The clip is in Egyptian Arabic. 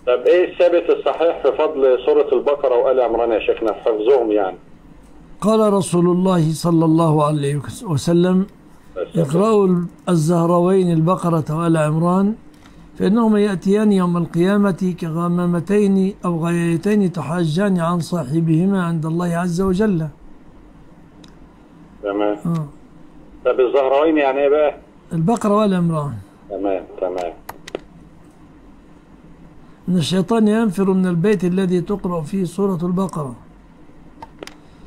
طب ايه الثابت الصحيح في فضل سورة البقرة وآل عمران يا شيخنا في حفظهم يعني قال رسول الله صلى الله عليه وسلم اقرأوا الزهروين البقرة وآل عمران فإنهما يأتيان يوم القيامة كغمامتين أو غايتين تحاجان عن صاحبهما عند الله عز وجل تمام آه. طب الزهراوين يعني ايه بقى؟ البقرة وآل عمران تمام تمام إن الشيطان ينفر من البيت الذي تقرأ فيه سورة البقرة